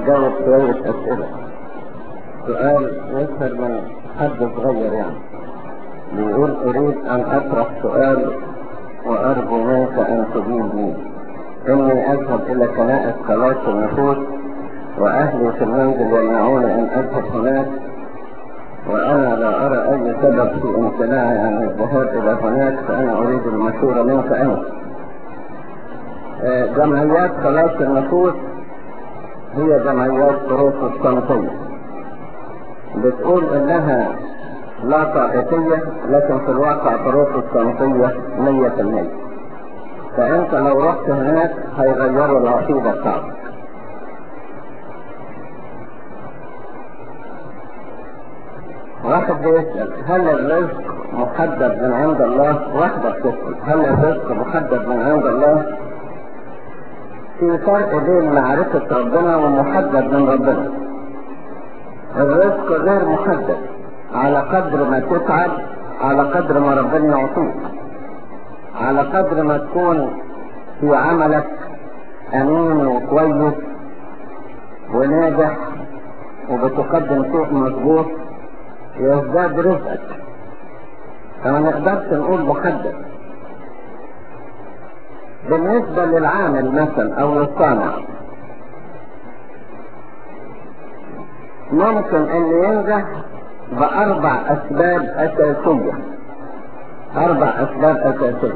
أجاوب شوية أسئلة سؤال يسأل من حد صغير يعني بيقول أريد أن أطرح سؤال وأرجو منك أن تجيبني إني أذهب إلى كنائس خلاص النفوس وأهلي في المنزل يمنعوني أن أذهب هناك وأنا لا أرى أي سبب في امتناعي عن الذهاب إلى هناك فأنا أريد المشورة منك أنت. آه، جمعيات خلاص النفوس هي جمعيات بروتستانتية بتقول إنها لا طائفية لكن في الواقع بروتستانتية مية في المية فأنت لو رحت هناك هيغيروا العقيدة بتاعتك واحد بيسأل هل الرزق محدد من عند الله؟ واحدة بتسأل هل الرزق محدد من عند الله؟ في فرق بين معرفة ربنا ومحدد من ربنا. الرزق غير محدد على قدر ما تتعب على قدر ما ربنا يعطيك. على قدر ما تكون في عملك أمين وكويس وناجح وبتقدم شيء مظبوط يزداد رزقك فما نقدرش نقول محدد بالنسبة للعامل مثلا او للصانع ممكن ان ينجح باربع اسباب اساسية اربع اسباب اساسية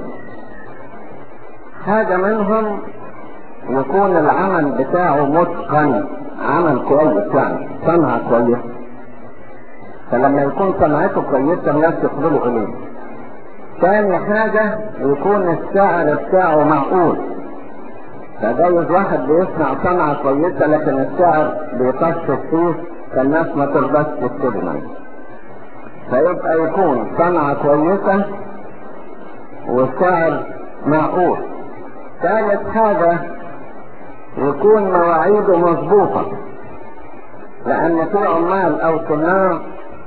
حاجة منهم يكون العمل بتاعه متقن عمل كويس يعني صنعة كويسة فلما يكون صنعته كويسة الناس يقبلوا إليه. ثاني حاجة يكون السعر بتاعه معقول. فجايز واحد بيصنع صنعة كويسة لكن السعر بيطشش فيه فالناس ما ترضاش تشتري منه. فيبقى يكون صنعة كويسة والسعر معقول. ثالث حاجة يكون مواعيده مظبوطة. لأن في عمال أو صناع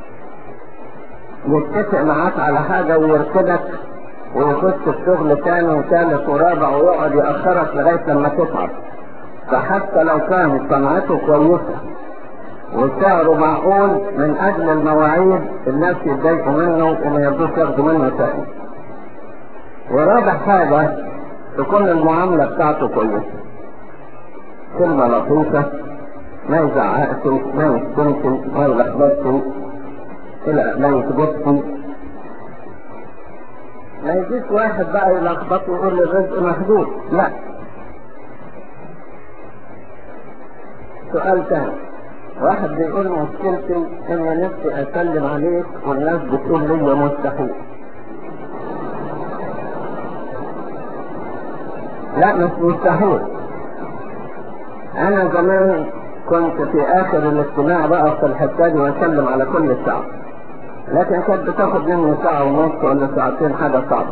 يتفق معاك على حاجة ويركبك ويخش في شغل تاني وثالث ورابع ويقعد يأخرك لغاية لما تتعب فحتى لو كانت صنعته كويسة وسعره معقول من أجل المواعيد الناس يتضايقوا منه وما يرضوش ياخدوا منه تاني ورابع حاجة تكون المعاملة بتاعته كويسة كلمة لطيفة ما يزعقش ما يشتمش ما يلخبطش لا لا يثبتش ما يجيش واحد بقى يلخبط ويقول لي الرزق محدود لا سؤال ثاني واحد بيقول مشكلتي اني نفسي اسلم عليك والناس بتقول لي مستحيل لا مش مستحيل انا زمان كنت في اخر الاجتماع بقى في الحته دي واسلم على كل الشعب لكن كانت بتاخد مني ساعة ونص ولا ساعتين حاجة صعبة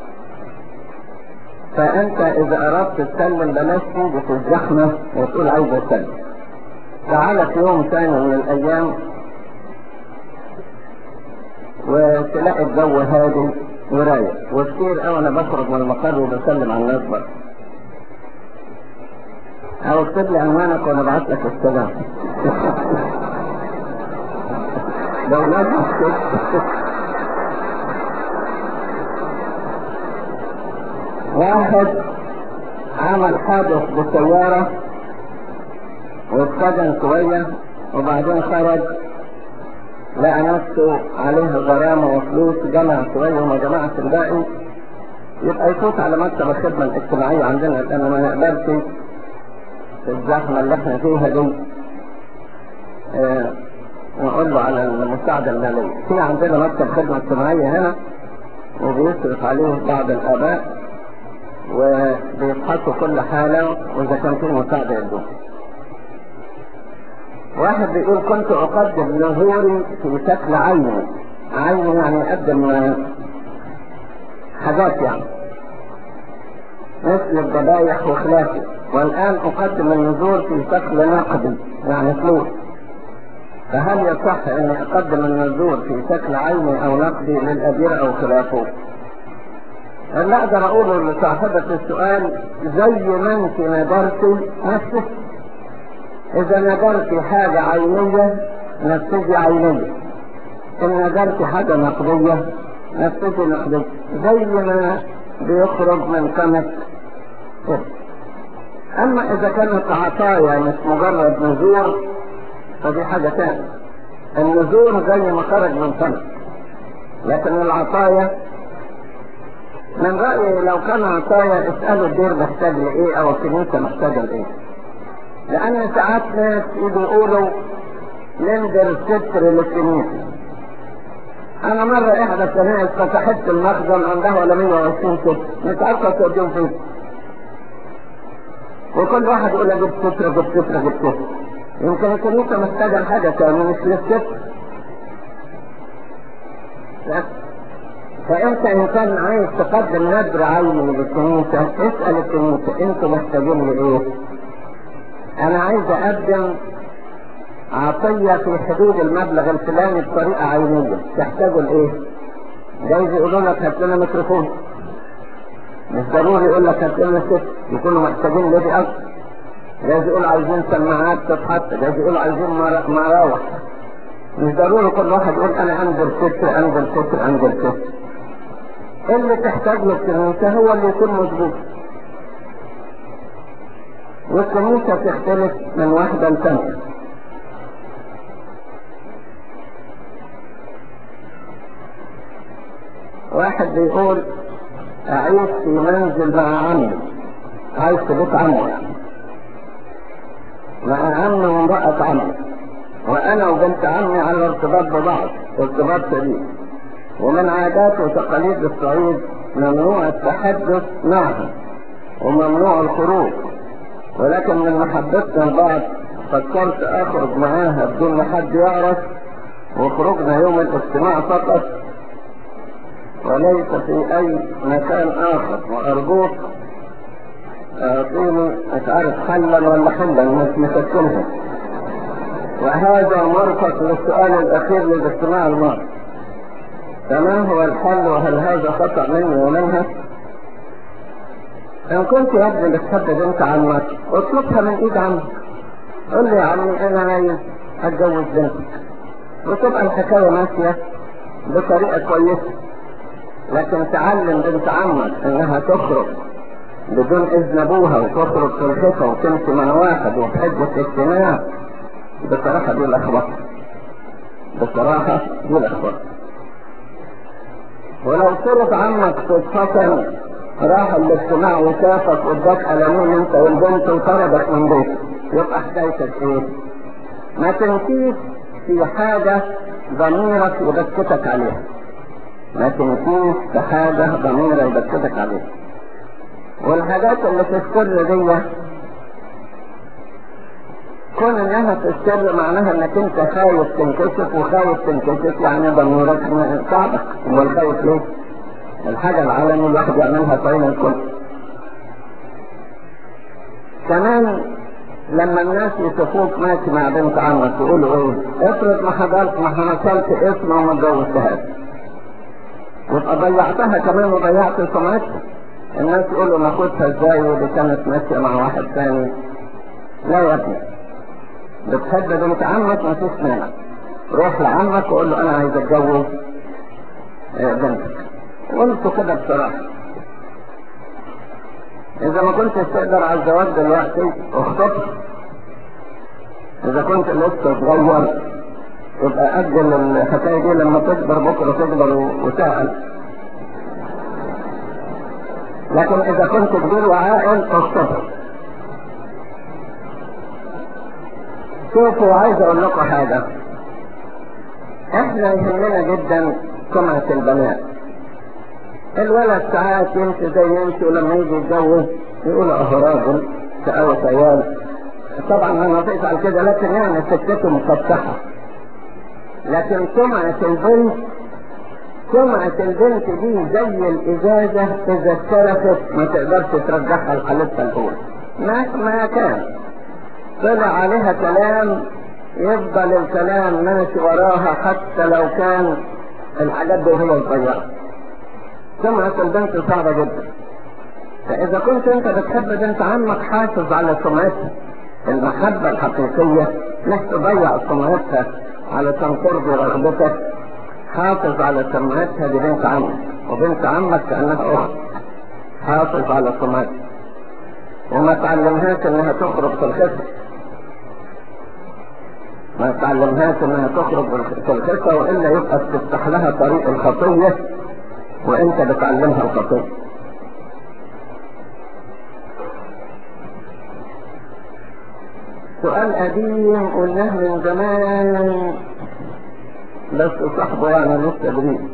فأنت إذا أردت تسلم بلاش تيجي في الزحمة وتقول عايز أسلم تعالى في يوم ثاني من الأيام وتلاقي الجو هادي ورايق وكتير أوي أنا بخرج من المقر وبسلم على الناس بقى أو اكتب لي عنوانك وأنا أبعت لك السلام لو نجح واحد عمل حادث بالسيارة واتسجن شوية وبعدين خرج لقى نفسه عليه غرامة وفلوس جمع شوية وما جمعش الباقي يبقى يفوت على مكتب الخدمة الاجتماعية عندنا لأن ما نقدرش في الزحمة اللي احنا فيها دي اه ونقول له على المساعدة المالية في عندنا مكتب خدمة اجتماعية هنا وبيصرف عليه بعض الآباء وبيفحصوا كل حالة وإذا كان في مساعدة يدوه واحد بيقول كنت أقدم نظوري في شكل عيني عيني يعني أقدم حاجات يعني مثل الذبايح وخلافه والآن أقدم النذور في شكل نقدي يعني فلوس فهل يصح اني اقدم النذور في شكل عيني او نقدي للأجير او خلافه اللي اقدر اقوله لصاحبة السؤال زي ما انت نذرتي نفسك إذا نظرت حاجة عينية نفسجي عينية إن نظرت حاجة نقدية نفسجي نقدية زي ما بيخرج من كمك أما إذا كانت عطايا مش مجرد نزور فدي حاجة تانية النزور زي ما خرج من كمك لكن العطايا من رأيي لو كان عطايا اسألوا الدير محتاج لإيه أو الكنيسة محتاجة لإيه لأن ساعات ناس يجوا يقولوا نندر ستر للكنيسة أنا مرة إحدى الكنائس فتحت المخزن عندها ولا 120 ستر مش عارفة توديهم فين وكل واحد يقول جبت ستر جبت ستر جبت ستر يمكن الكنيسة محتاجة لحاجة تانية مش للستر فانت ان كان عايز تقدم نذر عيني للكنيسة اسأل الكنيسة انتوا محتاجين لايه انا عايز اقدم عطية في حدود المبلغ الفلاني بطريقة عينية تحتاجوا لايه جايز يقولوا لك هات لنا ميكروفون مش ضروري يقول لك هات لنا ست يكونوا محتاجين لدي اكتر جايز يقول عايزين سماعات تتحط جايز يقول عايزين مراوح مش ضروري كل واحد يقول انا انزل ستر انزل ستر انزل ستر اللي تحتاج له الكنيسة هو اللي يكون مظبوط والكنيسة تختلف من واحدة لثانية واحد بيقول أعيش في منزل مع عمي عايش في بيت عمي يعني مع عمي وامرأة عمي وأنا وبنت عمي على ارتباط ببعض ارتباط شديد ومن عادات وتقاليد الصعيد ممنوع التحدث معها وممنوع الخروج ولكن من محبتنا لبعض فكرت اخرج معاها بدون ما حد يعرف وخرجنا يوم الاجتماع فقط وليس في اي مكان اخر وارجوك اعطيني مش عارف حلا ولا حلا مش مسكنها وهذا مرفق للسؤال الاخير للاجتماع الماضي فما هو الحل وهل هذا خطأ مني ومنها ان كنت يا ابني بتحب بنت عمك اطلبها من ايد عمك قل لي يا عمي انا عايز اتجوز بنتك وتبقى الحكاية ماشية بطريقة كويسة لكن تعلم بنت عمك انها تخرج بدون اذن ابوها وتخرج في الخفة وتمشي مع واحد وتحب الاجتماع بصراحة دي الاخبار بصراحة دي الاخبار ولو صرف عنك صدفة راح الاجتماع وشافك واداك قلمين انت والبنت وطردك من بيتك يبقى حكايتك ايه؟ ما تنسيش في حاجة ضميرك يبكتك عليها ما تنسيش في حاجة ضميرك يبكتك عليها والحاجات اللي في السر دي كون انها في السر معناها انك انت خايف تنكشف وخايف تنكشف يعني ضميرك صعبك امال خايف ليه؟ الحاجة العالمية الواحد يعملها في عين الكل كمان لما الناس يشوفوك ماشي مع بنت عمك يقولوا ايه افرض ما حضرت ما حصلت اسم وما اتجوزتهاش وتبقى ضيعتها كمان وضيعت سمعتها الناس يقولوا ناخدها ازاي ودي كانت ماشيه مع واحد ثاني لا يا ابني بتحب بنت عمك ما فيش مانع روح لعمك وقول له انا عايز اتجوز بنتك قلت كده بصراحه اذا ما كنتش تقدر على الزواج دلوقتي اخطب اذا كنت لسه صغير يبقى اجل الحكايه دي لما تكبر بكره تكبر وتعقل لكن اذا كنت كبير وعاقل اخطب شوفوا عايز اقول لكم حاجه احنا يهمنا جدا سمعه البنات الولد ساعات يمشي زي يمشي ولما يجي يتجوز يقول اه راجل شقاوة عيال طبعا انا تفعل كده لكن يعني سكته مفتحة لكن سمعة البنت سمعة البنت دي زي الازازة اذا اتشرفت ما تقدرش ترجعها لحالتها الاولى مهما كان طلع عليها كلام يفضل الكلام ماشي وراها حتى لو كان الحاجات دي هي صغيره سمعة البنت صعبة جدا فإذا كنت أنت بتحب بنت عمك حافظ على سمعتها المحبة الحقيقية مش تضيع سمعتها علشان ترضي رغبتك حافظ على سمعتها دي بنت عمك وبنت عمك كأنها أخت حافظ على سمعتها وما تعلمهاش انها تخرج في الخصم ما تعلمهاش انها تخرج في الخصة والا يبقى تفتح لها طريق الخطية وانت بتعلمها الخطية سؤال قديم قلناه من زمان بس صاحبه يعني لسه جديد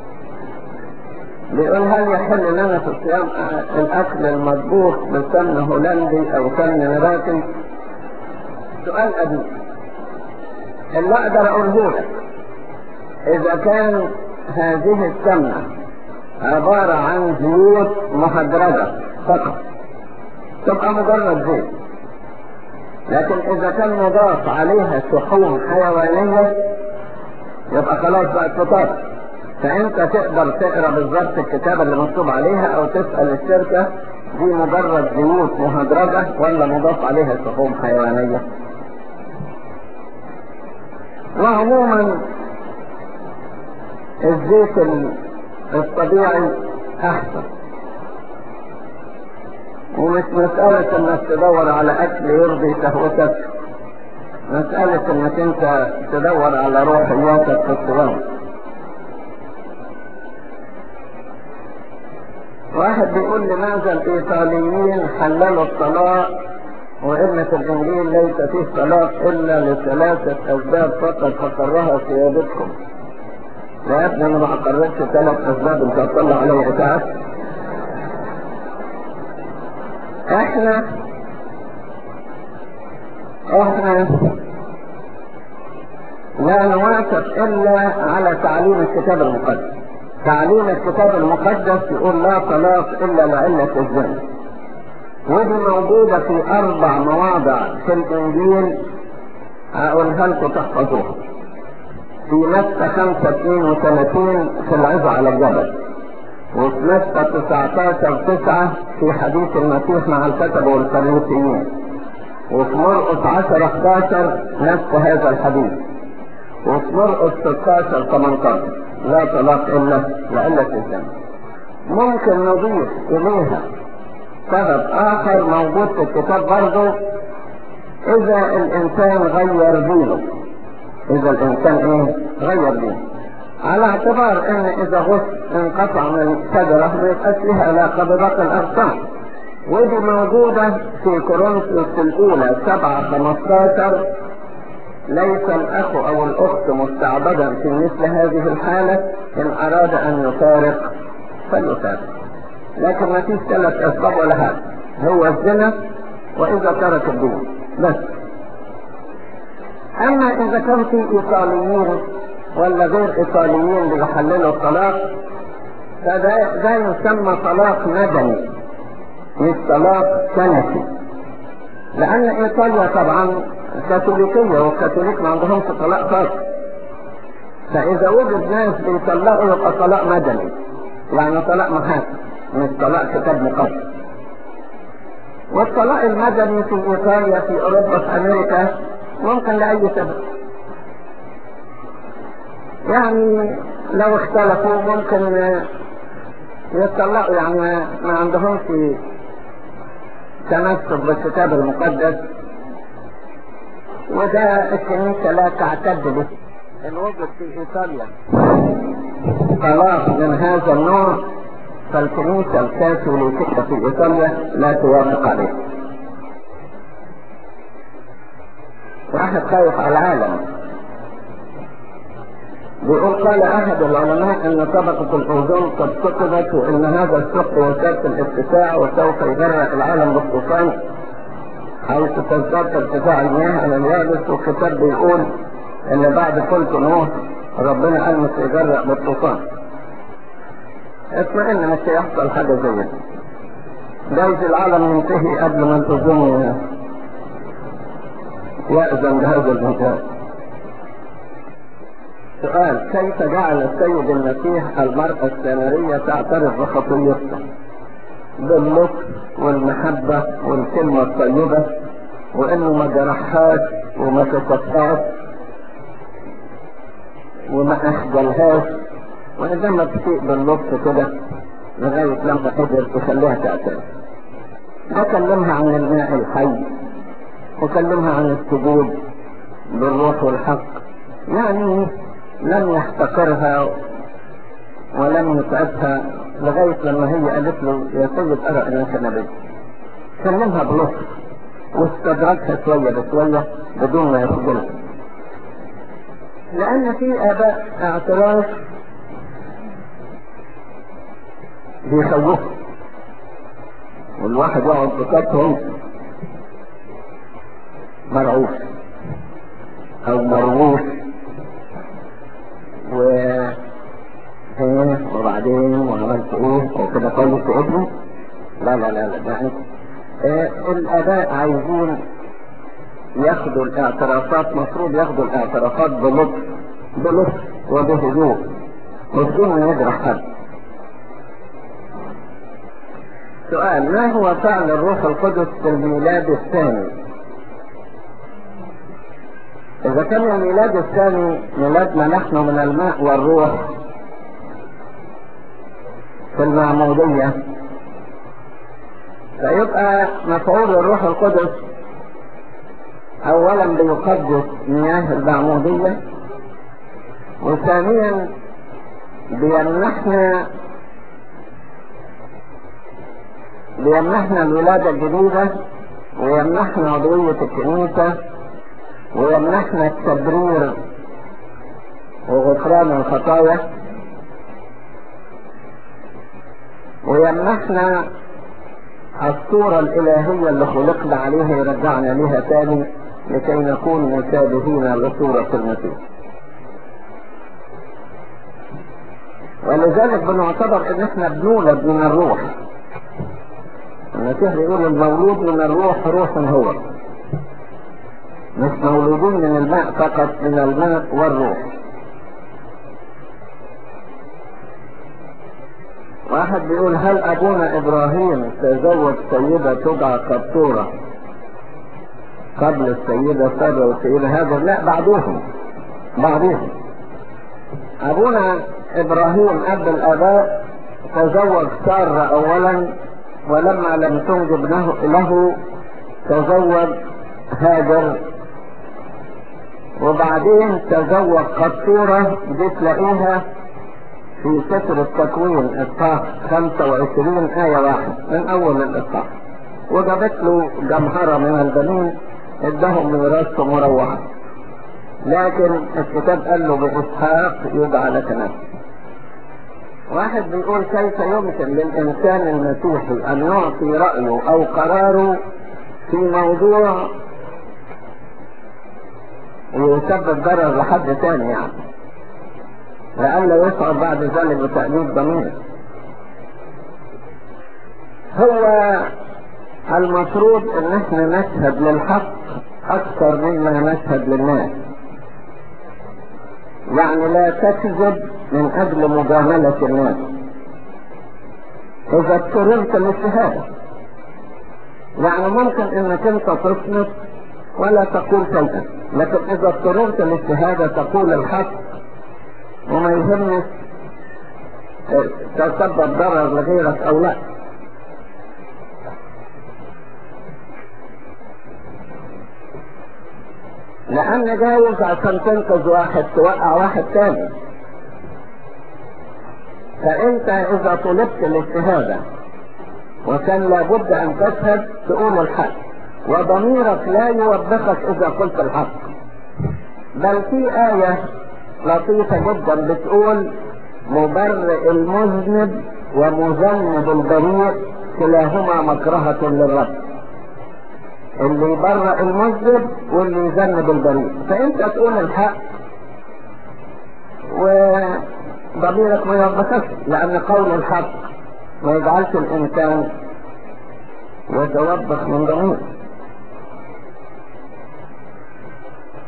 بيقول هل يحل لنا في الصيام الاكل المطبوخ بسمن هولندي او سمن نباتي سؤال قديم اللي اقدر اقوله لك اذا كان هذه السمنة عبارة عن زيوت مهدرجة فقط تبقى مجرد زيت لكن اذا كان مضاف عليها شحوم حيوانية يبقى خلاص بقت فطار فانت تقدر تقرا بالظبط الكتابة اللي مكتوب عليها او تسأل الشركة دي مجرد زيوت مهدرجة ولا مضاف عليها شحوم حيوانية وعموما الزيت الطبيعي احسن ومش مسألة انك تدور على اكل يرضي شهوتك مسألة انك انت تدور على روحياتك في الصيام واحد بيقول لماذا الايطاليين حللوا الصلاة وان في الانجيل ليس فيه صلاة الا لثلاثة اسباب فقط فقرها سيادتكم يا ابني انا ما اقررتش ثلاث اسباب انت هتطلع علي اتعاب احنا احنا لا نوافق الا على تعليم الكتاب المقدس تعليم الكتاب المقدس يقول لا صلاة الا لعلة الزنا ودي موجودة في اربع مواضع في الانجيل هقولها لكم تحفظوها في متى 5 32 في العظة على الجبل وفي متى 19 9 في حديث المسيح مع الكتبة والفريسيين وفي مرقس 10 11 نفس هذا الحديث وفي مرقس 16 18 لا طلاق الا لعلة الزنا ممكن نضيف اليها سبب اخر موجود في الكتاب برضه اذا الانسان غير دينه اذا الانسان ايه غير دينه على اعتبار ان اذا غص انقطع من شجرة ما يبقاش لها علاقة بباقي الاغصان ودي موجودة في كورنثوس الاولى سبعة خمستاشر ليس الاخ او الاخت مستعبدا في مثل هذه الحالة ان اراد ان يفارق فليفارق لكن ما فيش ثلاث اسباب ولا حاجة هو الزنا واذا ترك الدين بس اما اذا كان في ايطاليين ولا غير ايطاليين بيحللوا الطلاق فده ده يسمى طلاق مدني مش طلاق كنسي لان ايطاليا طبعا كاثوليكية والكاثوليك ما عندهمش طلاق خاص فاذا وجد ناس بيطلقوا يبقى طلاق مدني يعني طلاق محاكم مش طلاق كتاب مقدس والطلاق المدني في ايطاليا في اوروبا في امريكا ممكن لاي سبب يعني لو اختلفوا ممكن يتطلقوا يعني ما عندهمش تمسك بالكتاب المقدس وده الكنيسة لا تعتد به الوجد في ايطاليا طلاق من هذا النوع فالكنيسة الكاثوليكية في ايطاليا لا توافق عليه واحد خايف على العالم بيقول قال احد العلماء ان طبقة الاوزون قد ثقبت وان هذا الثقب وسائل الاتساع وسوف يغرق العالم بالطوفان حيث تزداد ارتفاع المياه على اليابس والكتاب بيقول ان بعد كل طموح ربنا قال مش يغرق بالطوفان اطمئن مش هيحصل حاجة زي كده جايز العالم ينتهي قبل ما الأذون يأذن بهذا الانتهاء سؤال كيف جعل السيد المسيح المرأة السامرية تعترف بخطيتها باللطف والمحبة والكلمة الطيبة وانه ما جرحهاش وما كسبهاش وما اخجلهاش وانما تسيء باللطف كده لغاية لما قدر يخليها تعترف ده كلمها عن الماء الحي وكلمها عن السجود بالروح والحق يعني لم يحتقرها ولم يتعبها لغاية لما هي قالت له يا سيد أرى أنك نبي كلمها بلطف واستدركها شوية بشوية بدون ما يخجلها لأن في آباء اعتراف بيخوفوا والواحد يقعد بكتهم مرعوش او مرعوش و ايه وبعدين وعملت ايه وكده كويس في ابنه لا لا لا لا يعني إيه الاباء عايزين ياخدوا الاعترافات مفروض ياخدوا الاعترافات بلطف بلطف وبهدوء مش بدون يجرح حد سؤال ما هو فعل الروح القدس في الميلاد الثاني إذا كان الميلاد الثاني ميلادنا نحن من الماء والروح في المعمودية فيبقى مفعول الروح القدس أولا بيقدس مياه المعمودية وثانيا بيمنحنا بيمنحنا الولادة الجديدة ويمنحنا عضوية الكنيسة ويمنحنا التبرير وغفران الخطايا ويمنحنا الصورة الإلهية اللي خلقنا عليها يرجعنا لها تاني لكي نكون مشابهين لصورة المسيح ولذلك بنعتبر ان احنا بنولد من الروح المسيح بيقول المولود من الروح روح هو مش مولودين من الماء فقط من الماء والروح واحد بيقول هل ابونا ابراهيم تزوج سيدة تدعى قبطورة قبل السيدة سارة والسيدة هاجر لا بعدهم بعدهم ابونا ابراهيم اب الاباء تزوج سارة اولا ولما لم تنجب له, له تزوج هاجر وبعدين تزوج قطورة دي تلاقيها في سفر التكوين اصحاح 25 آية واحد من أول الإصحاح وجابت له جمهرة من البنين ادهم ميراثهم وروحوا لكن الكتاب قال له بإسحاق يدعى لك نفس واحد بيقول كيف يمكن للإنسان المسيحي أن يعطي رأيه أو قراره في موضوع ويسبب ضرر لحد ثاني يعني لئلا يشعر بعد ذلك بتأنيب ضمير هو المفروض ان احنا نشهد للحق اكثر مما نشهد للناس يعني لا تكذب من اجل مجاملة الناس اذا اضطررت للشهادة يعني ممكن انك انت تصمت ولا تقول شيئا لكن اذا اضطررت للشهادة تقول الحق وما يهمك تسبب ضرر لغيرك او لا لان جايز عشان تنقذ واحد توقع واحد تاني فانت اذا طلبت الاجتهاد وكان لابد ان تشهد تقول الحق وضميرك لا يوبخك اذا قلت الحق بل في آية لطيفة جدا بتقول مبرئ المذنب ومذنب البريء كلاهما مكرهة للرب اللي يبرئ المذنب واللي يذنب البريء فانت تقول الحق وضميرك ما يوبخكش لان قول الحق ما يجعلش الانسان يتوبخ من ضميره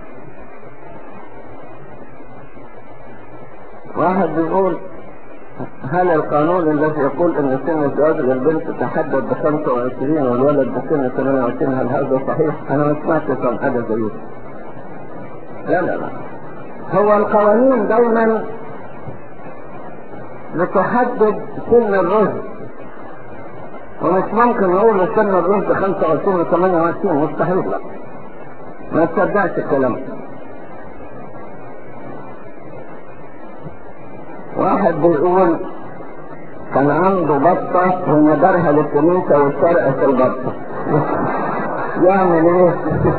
واحد بيقول هل القانون الذي يقول ان سن الزواج للبنت تحدد ب 25 والولد بسن 28 هل هذا صحيح؟ انا ما سمعتش عن حاجه زي لا لا لا هو القوانين دايما بتحدد سن الرشد ومش ممكن نقول سن الرشد 25 و 28 مستحيل لا ما تصدقش الكلام واحد بيقول كان عنده بطة ونجرها للكنيسة وسرقت البطة يعمل ايه؟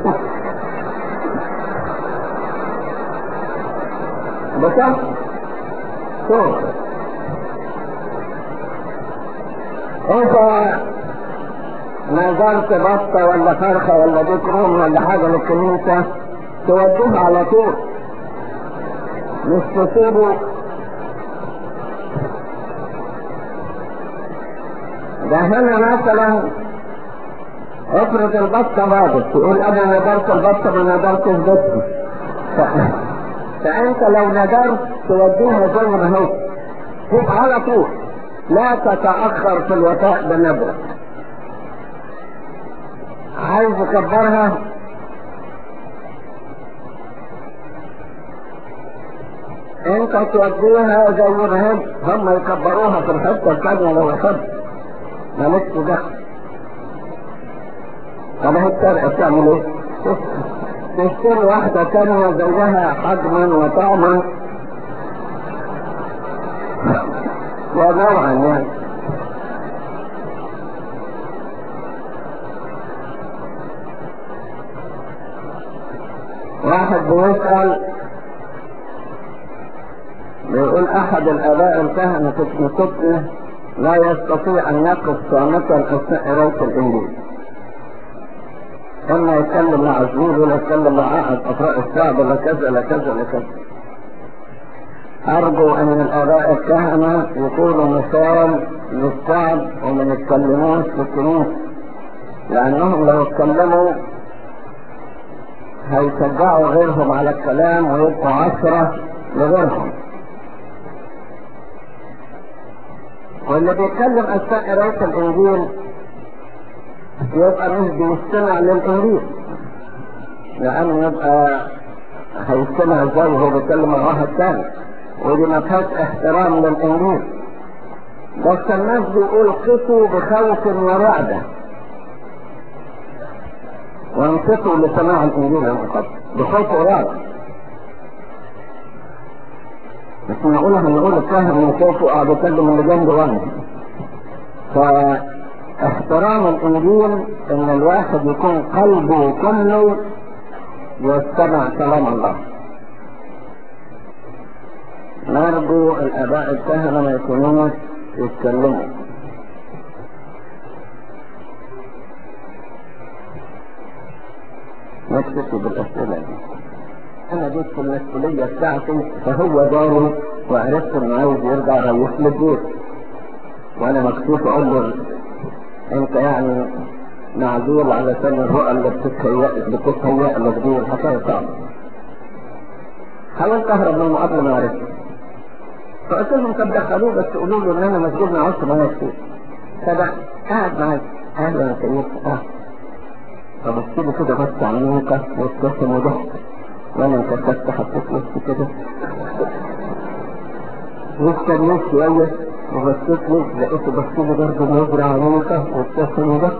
بصح شوف انت نزلت بطة ولا فرخة ولا ديك روم ولا حاجة للكنيسة توديها على طول مش تسيبه ده هنا مثلا افرض البطة باضت تقول انا ندرت البطة ما ندرتش بطة فانت لو ندرت توديها زي ما هي هيك على طول لا تتأخر في الوفاء بنبرة عايز تكبرها انت توديها زي ما هي هم يكبروها في الحتة الثانية لو يحب مالكش دخل طب هي السرقة تعمل ايه؟ تشتري واحدة تانية زيها حجما وطعما ونوعا يعني واحد بيسأل بيقول احد الاباء الكهنة في كتبه لا يستطيع ان يقف صامتا اثناء قراءة الانجيل اما يتكلم مع زميله ولا يتكلم مع احد افراد الشعب ولا كذا ولا كذا ولا كذا ارجو ان الاباء الكهنة يكونوا مثال للشعب وما يتكلموش في الكنيسة لانهم لو اتكلموا هيشجعوا غيرهم على الكلام ويبقوا عشرة لغيرهم واللي بيتكلم اثناء قراءة الانجيل يبقى مش بيستمع للانجيل لانه يبقى هيستمع ازاي وهو بيتكلم مع واحد تاني ودي ما فيهاش احترام للانجيل بس الناس بيقول قسوا بخوف ورعدة وانصتوا لسماع الانجيل المقدس بخوف ورعدة بس معقولة هنقول الكاهن من فوق وقاعد يكلم اللي جنبه وانا فاحترام الانجيل ان الواحد يكون قلبه كله يستمع كلام الله نرجو الاباء الكهنة ما يكونوش يتكلموا نكتفي بالاسئلة دي انا جيت في المسؤولية بتاعتي فهو جاري وعرفت انه عايز يرجع ريح للبيت وانا مكتوف اقول له انت يعني معذور علشان الرؤى اللي بتتهيأ بتتهيأ لك دي الحكاية صعبة حاولت اهرب من المقابلة ما عرفتش فقلت لهم طب دخلوه بس قولوا له ان انا مسجون مع عشر ما كتير فبقى قاعد معايا اهلا يا سيدي اه فبص له كده بص على النوكة وابتسم وضحك وانا انكسرت حطيت نفسي كده واستنيت شوية وبصيت له لقيته بص لي برضه نظرة عميقة وابتسم وضحك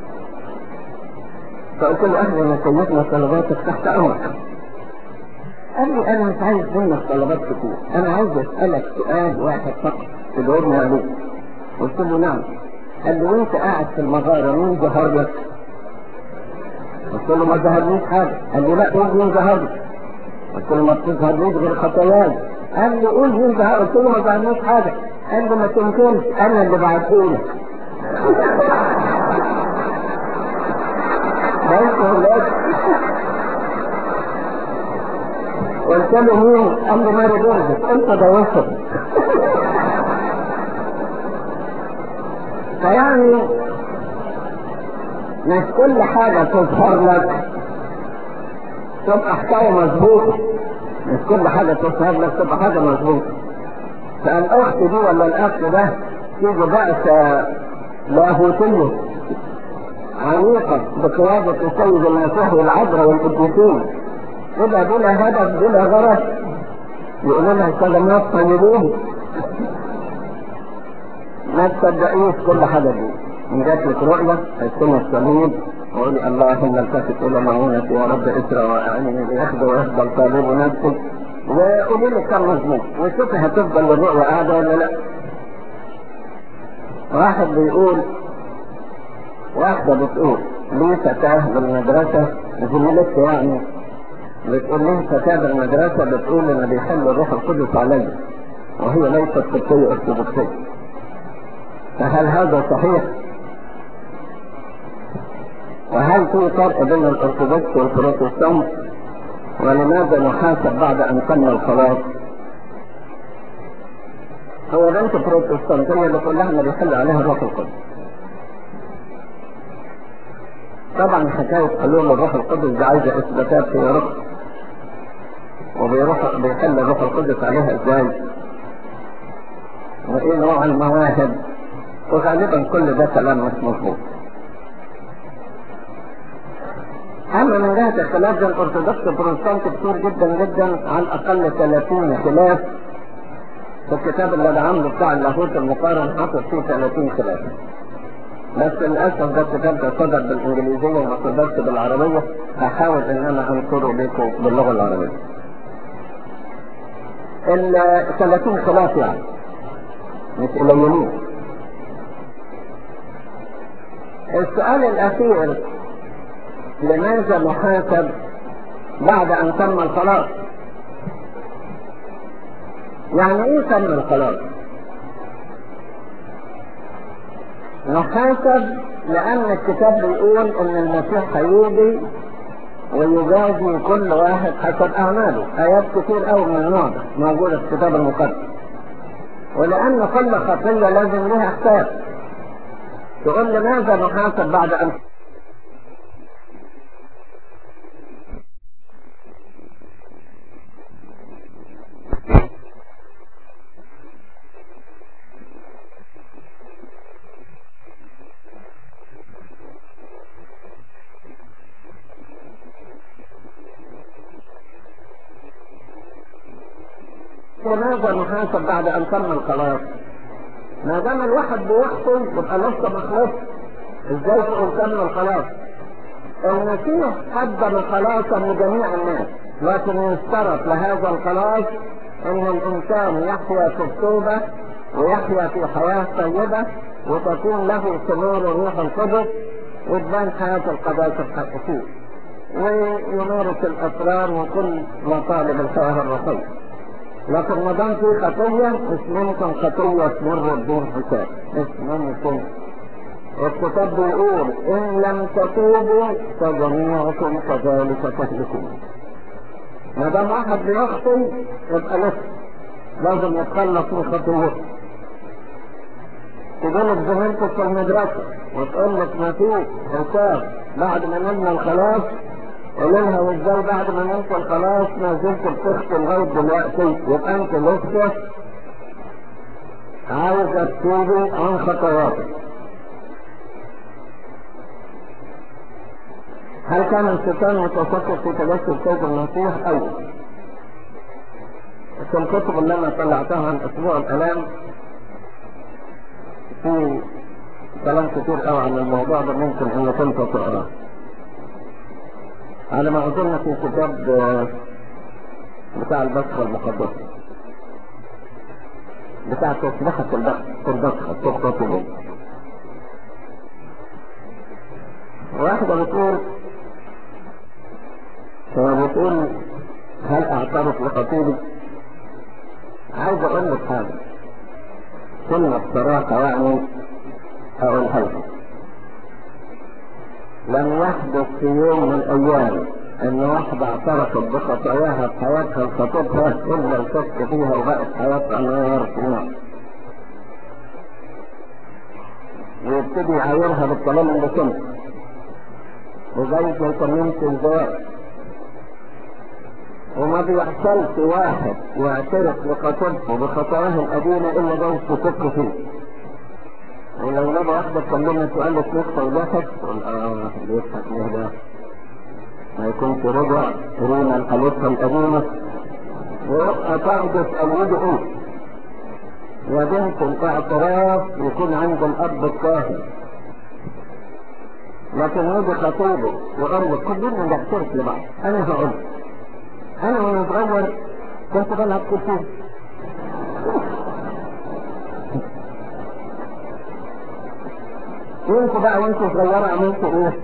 فقلت له اهلا يا سيدنا طلباتك تحت امرك قال لي انا مش عايز منك طلبات كتير انا عايز اسالك سؤال واحد فقط تجاوبني عليه قلت له نعم قال لي وانت قاعد في المغاره مين ظهر لك؟ قلت له ما ظهرليش حاجه قال لي لا قول مين ظهر لك؟ قلت له ما بتظهرليش غير خطاياي قال لي قول مين ظهر قلت له ما ظهرليش حاجه قال لي ما تمكنش انا اللي بعتهولك بس قلت له مين؟ قال له ماري جورجس انت ده وصل فيعني مش كل حاجة تظهر لك تبقى حكاية مظبوطة مش كل حاجة تظهر لك تبقى حاجة مظبوطة فالأخت دي ولا الأخ ده تيجي بعثة لاهوتية عميقة بقيادة السيد المسيح والعذراء والقديسين كده بلا هدف بلا غرض يقولوا لها كلمات طيبين ما تصدقيش كل حاجة دي من جات لك رؤية هيكون الصليب وقولي اللهم التفت الى معونتي يا رب اسرى واعني ليخدو ويفضل طالب نفسي وقولي لي كم مظبوط وشوفي هتفضل الرؤية قاعدة ولا لا واحد بيقول واحدة بتقول لي فتاة بالمدرسة زميلتي يعني بتقول لي فتاة بالمدرسة بتقول ان بيحل الروح القدس علي وهي ليست قبطية ارثوذكسية فهل هذا صحيح؟ وهل في فرق بين الارثوذكس والبروتستانت؟ ولماذا نحاسب بعد ان تم الخلاص؟ هو بنت بروتستانتية بتقول لها انه بيحل عليها الروح القدس. طبعا حكاية حلول الروح القدس دي عايزة اثباتات في روح وبيروح بيحل الروح القدس عليها ازاي؟ وايه نوع المواهب؟ وغالبا كل ده كلام مش مظبوط. اما من جهة الخلاف بين الارثوذكس والبروتستانت كتير جدا جدا على الاقل 30 خلاف في الكتاب اللي عامله بتاع اللاهوت المقارن حاطط فيه 30 خلاف. بس للاسف ده الكتاب ده صدر بالانجليزيه وما صدرش بالعربيه هحاول ان انا انشره لكم باللغه العربيه. ال 30 خلاف يعني مش قليلين. السؤال الاخير لماذا نحاسب بعد ان تم الخلاص؟ يعني ايه تم الخلاص؟ نحاسب لأن الكتاب بيقول إن المسيح هيجي ويجازي كل واحد حسب أعماله، آيات كتير أوي من النوع ده موجودة في الكتاب المقدس. ولأن كل خطية لازم لها حساب. تقول لماذا نحاسب بعد أن لماذا نحاسب بعد ان تم الخلاص؟ ما دام الواحد بيخطي يبقى لسه ما خلصش. ازاي تقول تم الخلاص؟ المسيح قدم الخلاص لجميع الناس، لكن يشترط لهذا الخلاص ان الانسان يحيا في التوبه ويحيا في حياه طيبه وتكون له ثمار الروح القدس وتبان حياه القداسه الحقيقيه. ويمارس الاسرار وكل مطالب الحياه الروحيه. لكن ما دام في خطية مش ممكن خطية تمر بدون حساب مش ممكن الكتاب بيقول إن لم تتوبوا فجميعكم كذلك تهلكون ما دام واحد بيخطي يبقى لسه لازم يتخلص من خطيته تقول لك زميلتك في المدرسة وتقول لك ما فيش حساب بعد ما نمنا الخلاص قول لها وازاي بعد ما نمت الخلاص ما زلت بتخطي لغايه دلوقتي يبقى انت لسه عاوزه تتوبي عن خطواتك. هل كان الشيطان متفكر في تجسد سيد المسيح؟ ايوه. في الكتب اللي انا طلعتها عن اسبوع الالام في كلام كتير قوي عن الموضوع ده ممكن انك انت تقراه. على ما أظن في كتاب بتاع البصرة المقدسة بتاع تسبحة البصرة التخطيط واحدة بتقول بتقول هل اعترف لخطيبي؟ عايز اقول لك حاجة كلمة بصراحة يعني اقولها لك لم يحدث في يوم من الايام ان واحدة اعترفت بخطاياها في حياتها لخطيبها الا الكشف فيها وبقت حياتها نار في نار. ويبتدي يعايرها بالكلام اللي سمعه. لغاية ما يتممش الزواج. وما بيحصلش واحد يعترف لخطيبته بخطاياه القديمة إلا جاي تفك فيه ولو نبى واحدة تكلمنا سؤال نقطة وضحك تقول اه بيضحك ليه ده ما يكونش رجع رينا لحالتها القديمة ويبقى تحدث الوجه ايه يا بنت الاعتراف يكون عند الاب الطاهر لكن يجي خطيبه ويقول لك كلنا نعترف لبعض انا هقول انا وانا صغير كنت بلعب كتير وانتوا بقى وانتوا صغيرة عملتوا ايه؟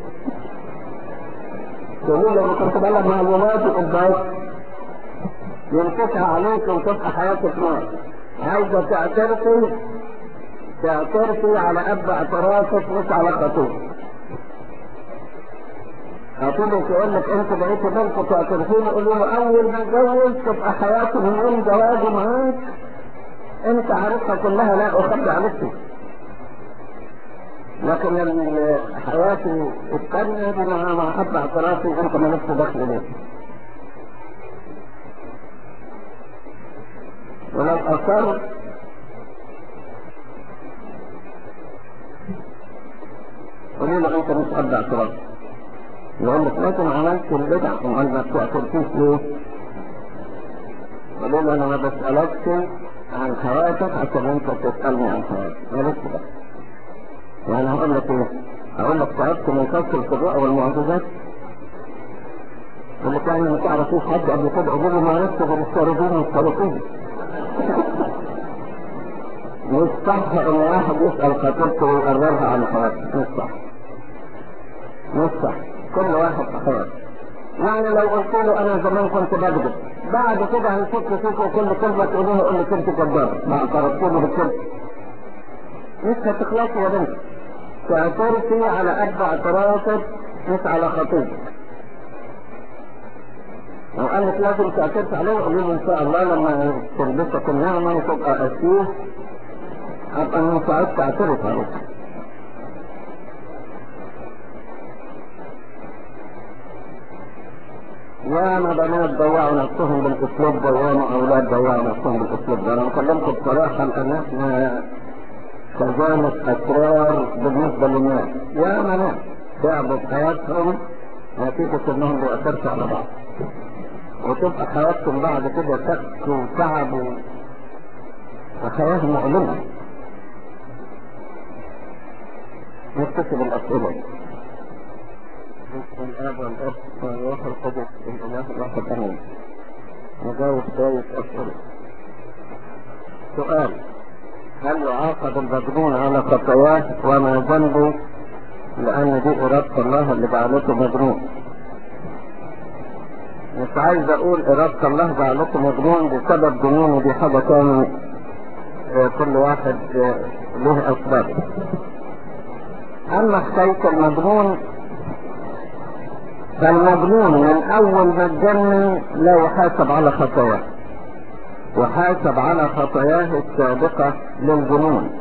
تقولوا لما كنت بلعب مع الولاد والبيت ينفتح عليك وتبقى حياتك نار عايزة تعترفي تعترفي على اب اعترافك مش على خطيب خطيبك يقول لك انت بقيت بنت تعترفين يقولوا له اول ما اتجوز تبقى حياتي من يوم جوازي معاك انت عارفها كلها لا اخبي عليك لكن الحياة الثانية دي مع مع اب اعترافي انت مالكش دخل ليه ولو أصر قولوا له أنت مش أب اعتراف يقول لك لكن عملت البدع وقال ما بتعترفيش ليه؟ قولوا له أنا ما بسألكش عن حياتك عشان أنت تسألني عن حياتك مالكش بقى يعني هقول لك إيه؟ هقول لك تعبت من كسر القضاء والمعجزات يقول لك يعني ما تعرفوش حد قبل كده قولوا له ما عرفت غير الصارفين والصارفين مش صح ان واحد يسأل خطيبته ويقررها عن حياته مش صح مش صح كل واحد حياته يعني لو قلت له انا زمان كنت بكذب بعد كده هنفك فيك وكل كلمة تقولوها يقول لك انت كذاب ما اعترفتوا له بالكذب مش هتخلصي يا بنت تعترفي على اب اعترافك مش على خطيبك لو قالت لازم تعترف عليه قولوا له ان شاء الله لما تلبسك النعمة وتبقى اسيس ابقى انا ساعدت اعترف عليك ياما بنات ضيعوا نفسهم بالاسلوب ده وياما اولاد ضيعوا نفسهم بالاسلوب ده انا بكلمكم بصراحة لان احنا خزانة اسرار بالنسبة للناس ياما ناس تعبوا في حياتهم نتيجة انهم بيأثروا على بعض وتبقى حياتهم بعد كده سك وتعب وحياة مؤلمة نكتسب الأسئلة الآب والأب والروح القدس الإله الواحد أمين نجاوب شوية أسئلة سؤال هل يعاقب المجنون على خطاياه وما ذنبه لأن دي إرادة الله اللي جعلته مجنون مش عايز اقول ارادة الله جعلته مجنون بسبب جنونه دي حاجة تاني كل واحد له اسباب اما حكاية المجنون فالمجنون من اول ما اتجنن لا يحاسب على خطاياه وحاسب على خطاياه السابقة للجنون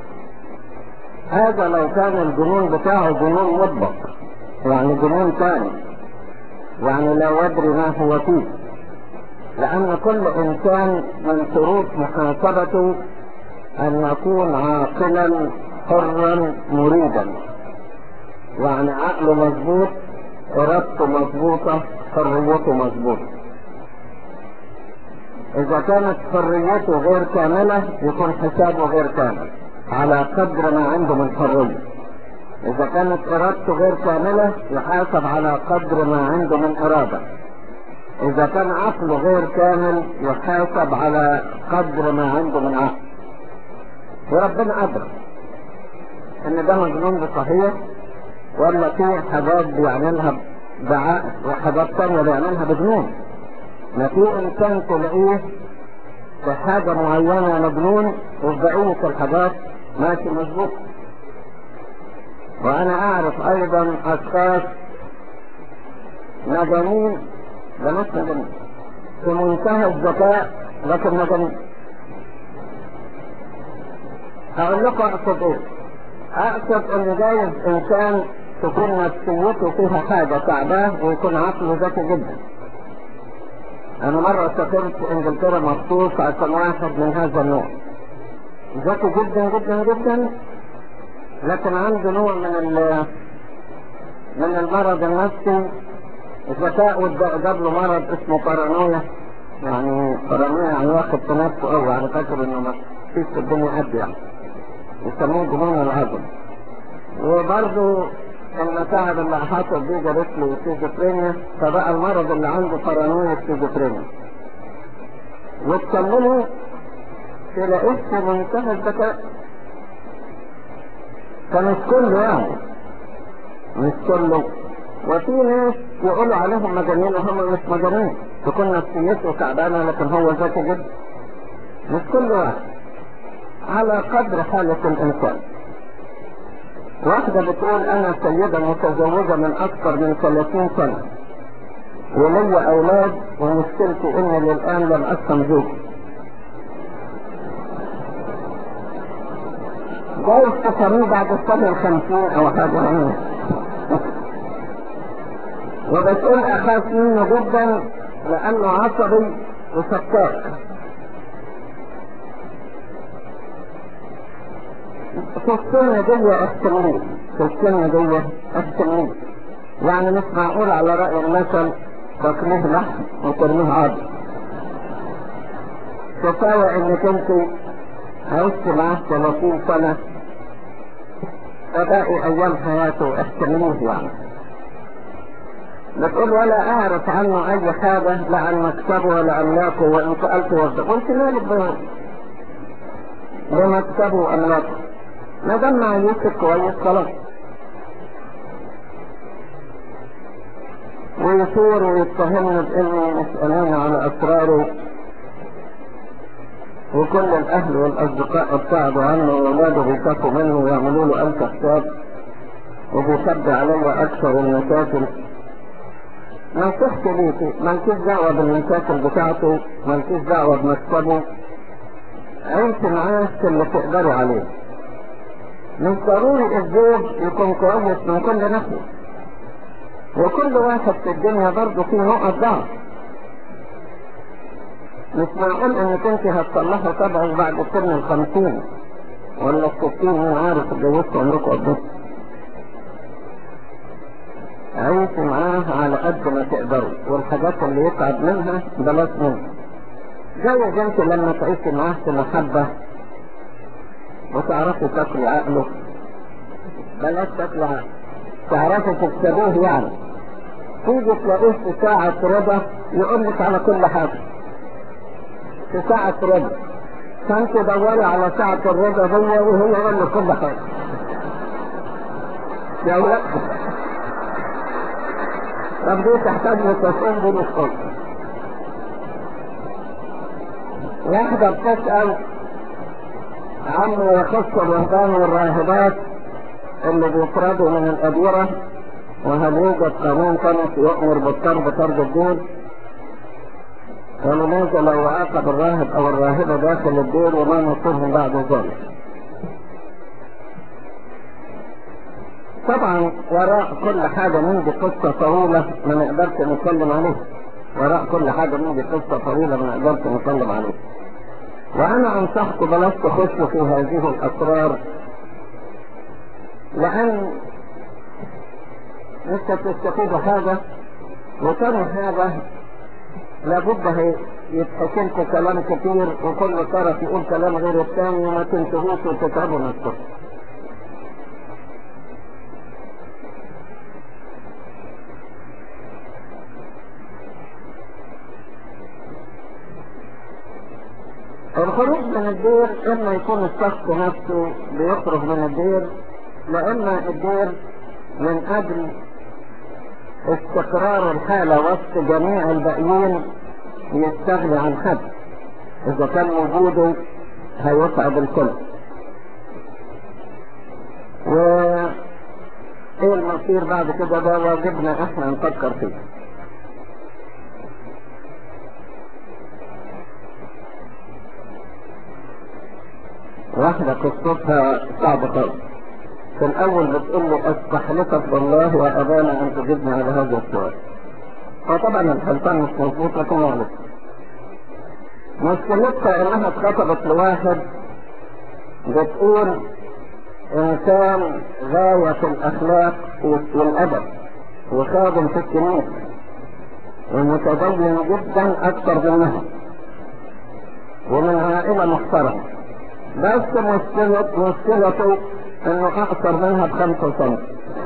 هذا لو كان الجنون بتاعه جنون مطبق يعني جنون ثاني يعني لا يدري ما هو فيه لأن كل إنسان من شروط محاسبته أن يكون عاقلا حرا مريدا يعني عقله مظبوط إرادته مظبوطة حريته مظبوطة إذا كانت حريته غير كاملة يكون حسابه غير كامل على قدر ما عنده من حرية إذا كانت إرادته غير كاملة يحاسب على قدر ما عنده من إرادة إذا كان عقله غير كامل يحاسب على قدر ما عنده من عقل وربنا أدرك إن ده مجنون صحيح ولا في حاجات بيعملها بعقل وحاجات تانية بيعملها بجنون ما في إنسان تلاقيه في حاجة معينة مجنون وفي بقية الحاجات ماشي مظبوط وانا اعرف ايضا اشخاص مجانين بنص مجانين في منتهى الذكاء لكن مجانين اقول لكم اقصد ايه اقصد ان جايز انسان تكون نفسيته فيها حاجة تعباه ويكون عقله ذكي جدا انا مرة سافرت انجلترا مخصوص عشان واحد من هذا النوع ذكي جدا جدا جدا لكن عنده نوع من ال من المرض النفسي ذكاء جاب له مرض اسمه بارانويا يعني بارانويا يعني واخد في نفسه قوي يعني فاكر انه ما فيش في الدنيا قد يعني يسموه جنون العظم وبرضه المتاعب اللي حاطط دي جابت له سيزوفرينيا فبقى المرض اللي عنده بارانويا سيزوفرينيا وتكمله تلاقيه في منتهى الذكاء فمش كله يعني مش كله وفي ناس يقولوا عليهم مجانين وهم مش مجانين تكون نفسيته تعبانه لكن هو ذكي جدا مش كل واحد على قدر حالة الإنسان واحدة بتقول أنا سيدة متزوجة من أكثر من 30 سنة ولي أولاد ومشكلتي إني للآن لم أفهم زوجي جايز تفهميه بعد السنة الخمسين أو حاجة هنا وبتقول أخاف منه جدا لأنه عصبي وسكاك في السنة دي احتمالية في السنة دي احتمالية يعني مش معقول على رأي المثل تاكليه لحم وترميه عظم كفاية انك انت عشت معاه 30 سنة فباقي ايام حياته احتماليه يعني بتقول ولا اعرف عنه اي حاجة لا عن مكتبه ولا عن املاكه وان سألت وزده قلت مالك بمكتبه واملاكه ما دام مع يوسف كويس خلاص ويثور ويتهمني باني مسألين على اسراره وكل الاهل والاصدقاء ابتعدوا عنه واولاده بيخافوا منه ويعملوا له الف حساب وبيخبي علي اكثر المشاكل نصيحتي ليكي مالكيش دعوة بالمشاكل بتاعته مالكيش دعوة بمكتبه عيش معاه اللي تقدروا عليه مش ضروري الزوج يكون كويس من كل ناحية وكل واحد في الدنيا برضه فيه نقط ضعف مش معقول انك انت هتصلحي طبعك بعد سن الخمسين ولا الستين انا عارف اتجوزت عمركم قد ايه عيشوا معاه على قد ما تقدروا والحاجات اللي يتعب منها بلاش منها زي انت لما تعيشي معاه في محبة وتعرفي تاكلي عقله بلاش تاكلي عقله تعرفي تكسبوه يعني تيجي تلاقيه في ساعة رضا يقول لك على كل حاجة في ساعة رضا فانت دوري على ساعة الرضا هي وهي يقول لك كل حاجة يا ولد طب دي تحتاج لتسؤول بين الصوت واحدة بتسأل عما يخص الرهبان والراهبات اللي بيطردوا من الأديرة وهل يوجد قانون كنسي يأمر بالطرد طرد الدين ولماذا لو عاقب الراهب أو الراهبة داخل الدير وما نصيرهم بعد ذلك طبعا وراء كل حاجة من دي قصة طويلة ما نقدرش نتكلم عليها وراء كل حاجة من دي قصة طويلة ما نقدرش نتكلم عليها وانا انصحكم بلاش تخشوا في هذه الاسرار لان مش هتستفيدوا حاجة وتاني حاجة لابد يتحكي لكم كلام كتير وكل طرف يقول كلام غير الثاني وما تنتهوش وتتعبوا نفسكم الخروج من الدير اما يكون الشخص نفسه بيخرج من الدير لاما الدير من اجل استقرار الحالة وسط جميع الباقيين يستغني عن حد اذا كان وجوده هيسعد الكل و ايه المصير بعد كده ده واجبنا احنا نفكر فيه واحدة قصتها صعبة خالص في الأول بتقول له أستحلفك بالله وأبانا أن تجبني على هذا السؤال فطبعا الحلفان مش مظبوط لكن معلش مشكلتها انها اتخطبت لواحد بتقول انسان غاية الاخلاق والادب وخادم في الكنيسة ومتدين جدا اكثر منها ومن عائلة محترمة بس مشكلة مشكلته انه اقصر منها بخمسة سنة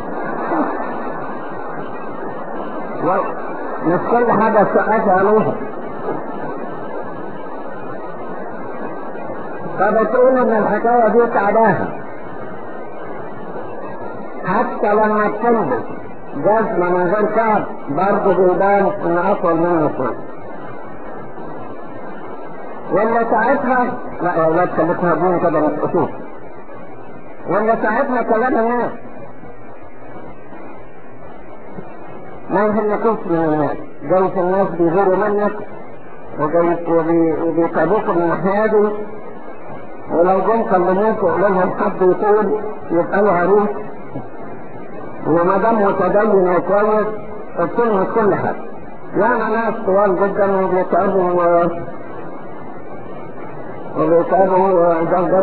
مش كل حاجة سقف عليها فبتقول ان الحكاية دي تعباها حتى لما تلبس جزمة من غير كعب برضه بيبان ان اطول منه شوية ولا ساعتها لا يا ولاد خليتها دين كده ما تقصوش ولا ساعتها كلام الناس ما يهمكوش من الناس جايز الناس بيغيروا منك وجايز وبيتعبوك من الناحية دي ولو جم كلموك وقالوا لهم حد يطول يبقى له عريس وما دام متدين وكويس قلت لهم كل حاجه يعني ناس طوال جدا وبيتعبوا وبيتعبوا درجة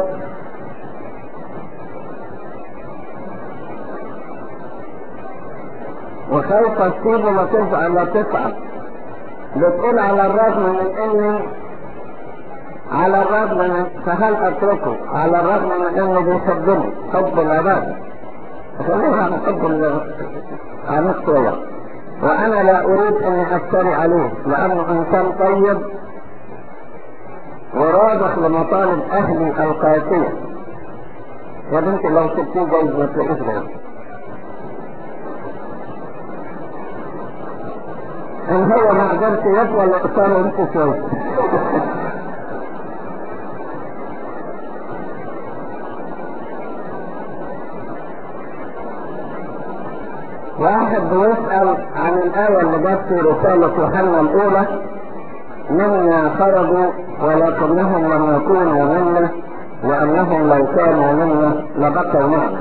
وخايفة تسيبه ما تزعل لا تتعب بتقول على الرغم من اني على الرغم من فهل اتركه على الرغم من انه بيحبني حب العبادة خلينا عن حب عن الصور وانا لا اريد اني افتري عليه لانه انسان طيب ورادخ لمطالب اهلي القاسية يا بنتي لو سبتيه جايز ما تلاقيش غيره ان هو ما قدرش يطول اقصاره انت شويه واحد بيسأل عن الآية اللي جت في رسالة يوحنا الأولى منا خرجوا ولكنهم لم يكونوا منا وأنهم لو كانوا منا لبقوا معنا.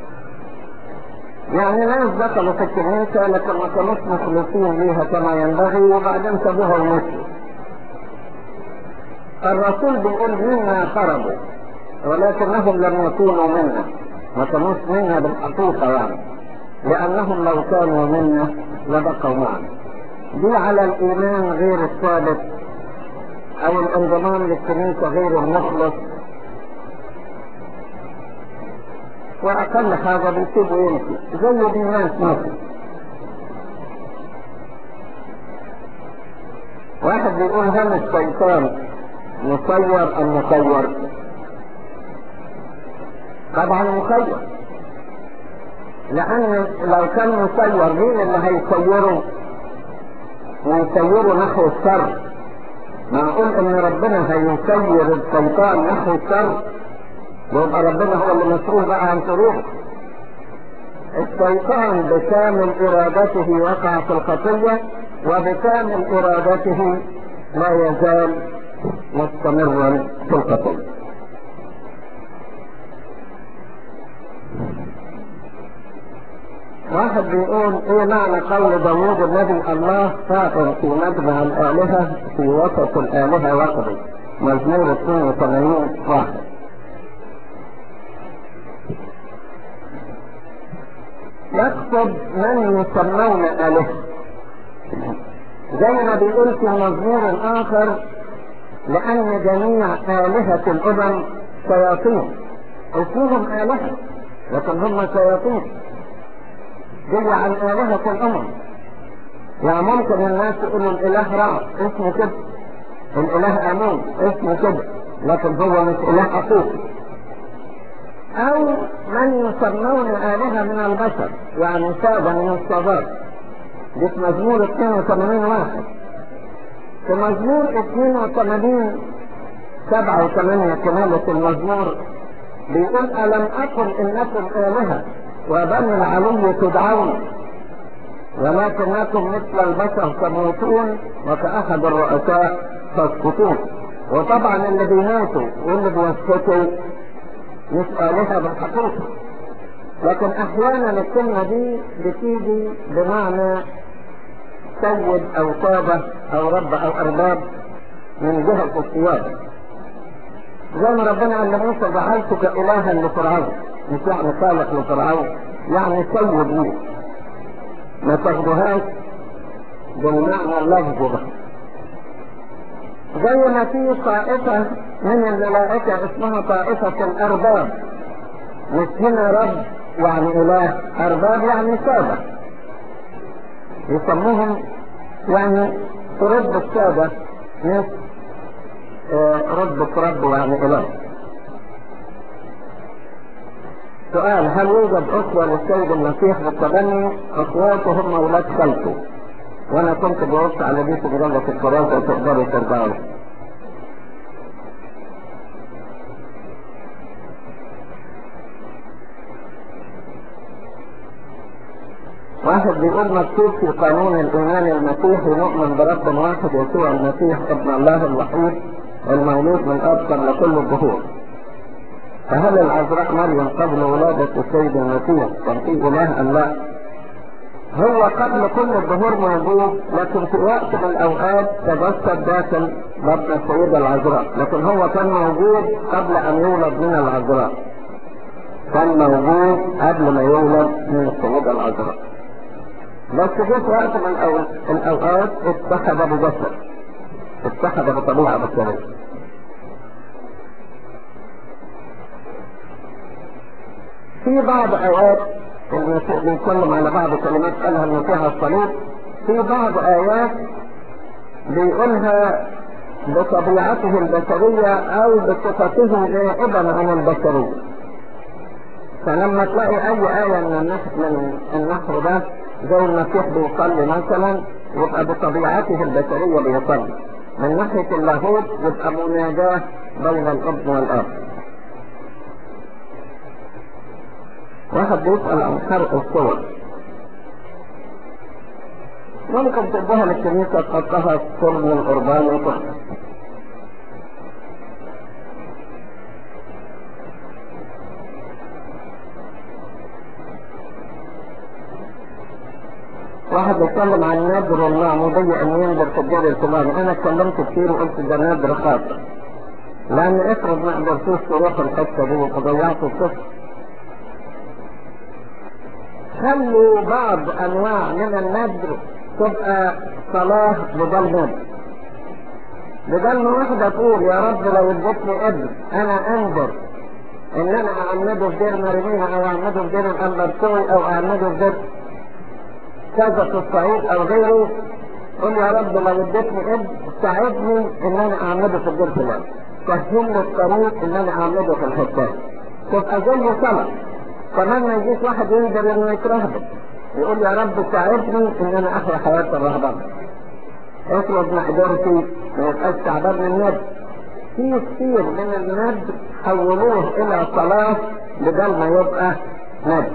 يعني ناس دخلوا في الكنيسة لكن ما كانوش مخلصين ليها كما ينبغي وبعدين سابوها ومشوا. الرسول بيقول منا خرجوا ولكنهم لم يكونوا منا ما كانوش منا بالحقيقة يعني. لأنهم لو كانوا منا لبقوا معنا دي على الإيمان غير الثابت أو الانضمام للكنيسة غير المخلص وأقل حاجة بيسيبوا يمشي زي دي ناس مصر واحد بيقول هل الشيطان مسير أم مخير؟ طبعا مخير لأن لو كان مسير مين اللي هيسيره؟ ويسيره نحو الشر معقول ان ربنا هيسير الشيطان نحو الشر يبقى ربنا هو اللي مسؤول بقى عن شروره الشيطان بكامل ارادته وقع في الخطية وبكامل ارادته لا يزال مستمرا في الخطية واحد بيقول ايه معنى قول داوود النبي الله فاطر في مجمع الآلهة في وسط الآلهة وحده مزمور 82 واحد يقصد من يسمون آلهة زي ما بيقول في مزمور آخر لأن جميع آلهة الأمم شياطين اسمهم آلهة لكن هم شياطين جاي عن آلهة الأمم يعني ممكن الناس يقولوا الإله رع اسمه كده الإله أمين اسمه كده لكن هو مش إله حقيقي أو من يسمون آلهة من البشر يعني سادة من السادات دي في مزمور 82 واحد في مزمور 82 سبعة وثمانية كمالة المزمور بيقول ألم أقل إنكم آلهة وبني العلي تدعون ولكنكم مثل البشر تموتون وكأحد الرؤساء تسقطون وطبعا اللي بيموتوا واللي بيسقطوا مش آلهة بالحقيقة لكن أحيانا الكلمة دي بتيجي بمعنى سيد أو سادة أو رب أو أرباب من جهة السيادة زي ما ربنا قال لموسى جعلتك إلها لفرعون مش يعني خالق لفرعون يعني سيد ليه ما تاخدوهاش بالمعنى اللفظي ده زي ما في طائفة من الملائكة اسمها طائفة الأرباب مش هنا رب يعني إله أرباب يعني سادة يسموهم يعني رب السادة مش آه رب رب يعني إله سؤال هل يوجد أسوة للسيد المسيح بالتبني؟ أخواته هم أولاد خالته وأنا كنت جاوبت على دي في مجلة الكراسة وتقدروا ترجعوا واحد بيقول مكتوب في قانون الإيمان المسيحي نؤمن برب واحد يسوع المسيح ابن الله الوحيد المولود من أبصر لكل الظهور فهل العذراء مريم قبل ولادة السيد المسيح كان في إله أم لا؟ هو قبل كل الظهور موجود لكن في وقت من الأوقات تجسد داخل بطن السيدة العذراء لكن هو كان موجود قبل أن يولد من العذراء كان موجود قبل ما يولد من السيدة العذراء بس جه في وقت من الأوقات اتخذ بجسد اتخذ بطبيعة بشرية في بعض آيات المسيح بيتكلم على بعض كلمات قالها المسيح على الصليب في بعض آيات بيقولها بطبيعته البشرية أو بصفته غائبا عن البشرية فلما تلاقي أي آية من النحو من النحو ده زي المسيح بيصلي مثلا يبقى بطبيعته البشرية بيصلي من ناحية اللاهوت يبقى مناجاة بين الابن والاب واحد بيسأل عن حرق الصور ممكن تديها للكنيسة تحطها في فرن القربان وتحط واحد يتكلم عن نادر المعمودية ان ينظر في الدور الفلاني انا اتكلمت كتير وقلت ده نادر خاطر لان افرض ما قدرتوش تروحوا الحته دي وضيعتوا الصفر خلوا بعض انواع من النذر تبقى صلاة بدل نذر بدل ما واحدة تقول يا رب لو اديتني ابن انا انذر ان انا اعمده في دير مرمينا او اعمده في دير الامبرتوي او اعمده في دير كذا في الصعيد او غيره قل يا رب لو اديتني ابن ساعدني ان انا اعمده في الدير فلان سهل لي الطريق ان انا اعمده في الحتات تبقى زي صلاة كمان ما يجيش واحد يقدر انه يترهبط يقول يا رب ساعدني ان انا احيا حياة الرهبان افرض مقدرتي ما يبقاش تعبان من الند في كتير من الند حولوه الى صلاة بدل ما يبقى ند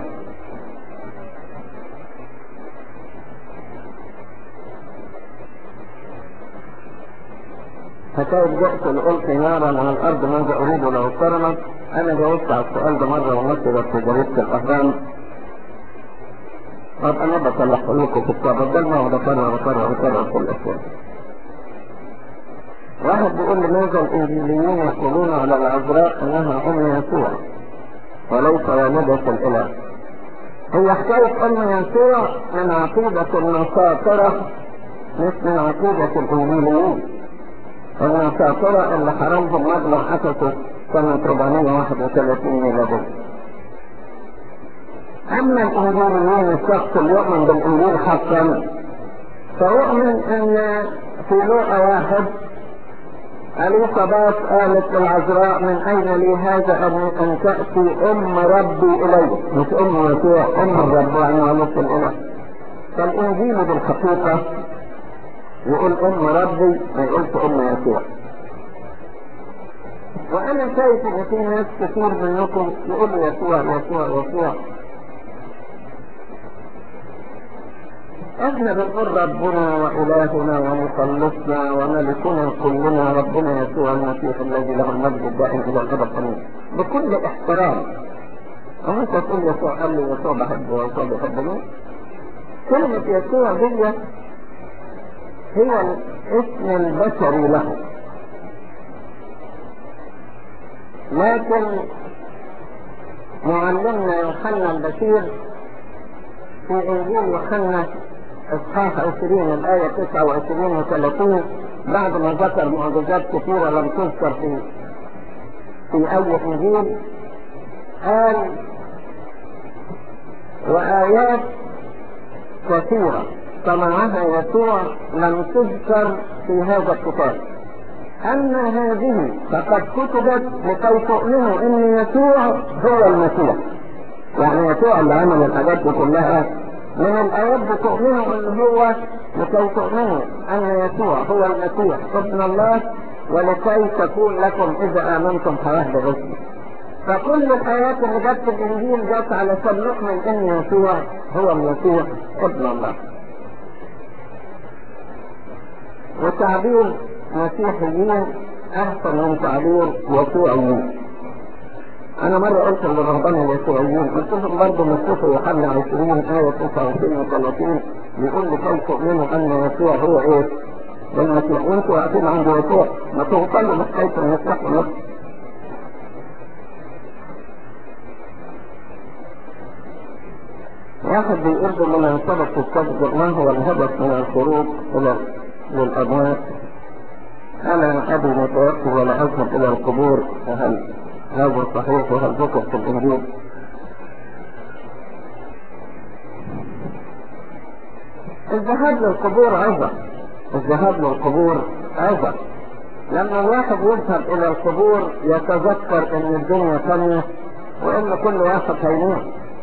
حكاية جئت لقلت نارا على الارض ماذا اريد لو اضطرمت انا جاوبت على السؤال ده مرة ونشرت في جريدة الاهرام طب انا بصلح لكم في الكتاب بدل ما هو بكرر بكرر بكرر كل الاشياء واحد بيقول لماذا الانجيليين يقولون على العذراء انها ام يسوع وليس والدة الاله هي حكاية ام يسوع من عقيدة النصارى مش من عقيدة الانجيليين النصارى اللي حرمهم مبلغ اسسه سنة 431 ميلادية أما الإنجيليين الشخص اللي يؤمن بالإنجيل حقا فيؤمن أن في لوقا واحد اليصابات قالت للعذراء من أين لي هذا أن, أن تأتي أم ربي إلي مش أم يسوع أم الرب يعني ولدت الإله فالإنجيل بالحقيقة يقول أم ربي ما يقولش أم يسوع وأنا شايف إن في ناس كتير منكم يقولوا يسوع يسوع يسوع احنا بنقول ربنا وإلهنا ومخلصنا وملكنا كلنا ربنا يسوع المسيح الذي له المجد الدائم إلى الأبد آمين بكل احترام وانت تقول يسوع قال لي يسوع بحبه ويسوع بيحبني كلمة يسوع دي هي الاسم البشري له لكن معلمنا يوحنا البشير في انجيل يوحنا اصحاح 20 الايه 29 و 30 بعد ما ذكر معجزات كثيره لم تذكر في في اي انجيل قال وايات كثيره صنعها يسوع لم تذكر في هذا الكتاب أما هذه فقد كتبت لكي تؤمنوا أن يسوع هو المسيح يعني يسوع اللي عمل الحاجات دي كلها من الآيات بتؤمنوا أن هو لكي تؤمنوا أن يسوع هو المسيح ابن الله ولكي تكون لكم إذا آمنتم حياة باسمه فكل الآيات اللي جت في الإنجيل جت علشان نؤمن أن يسوع هو المسيح ابن الله وتعبير مسيحيين احسن من تعبير يسوعيين انا مرة قلت للرهبان اليسوعيين قلت لهم برضه مسيح يوحنا 20 آية 29 و 30 بيقول لكي تؤمنوا ان يسوع هو ايه؟ المسيح وانتوا واقفين عند يسوع ما توصلوا لحكاية المسيح ونفسه واحد بيقول بمناسبة التفجر ما هو الهدف من الخروج إلى للأموات أنا أبي متوفي ولا أذهب إلى القبور فهل هذا صحيح وهل ذكر في الإنجيل؟ الذهاب للقبور عظة الذهاب للقبور عظة لما الواحد يذهب إلى القبور يتذكر إن الدنيا ثانية وإن كل واحد هيموت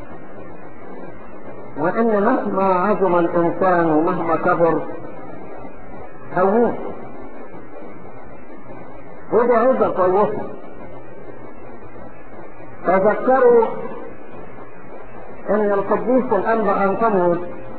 وإن مهما عظم الإنسان ومهما كبر هيموت ودي عظة كويسة تذكروا ان القديس الانبا انطونيوس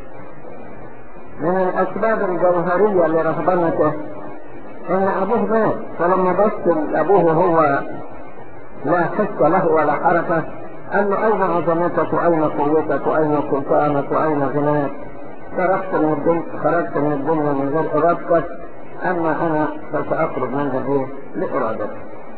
من الاسباب الجوهرية لرهبنته ان ابوه مات فلما بص لابوه هو لا حس له ولا حركة قال له اين عظمتك واين قوتك واين سلطانك واين غناك خرجت من الدنيا خرجت من الدنيا من غير ارادتك اما انا فساخرج منها ايه لارادتك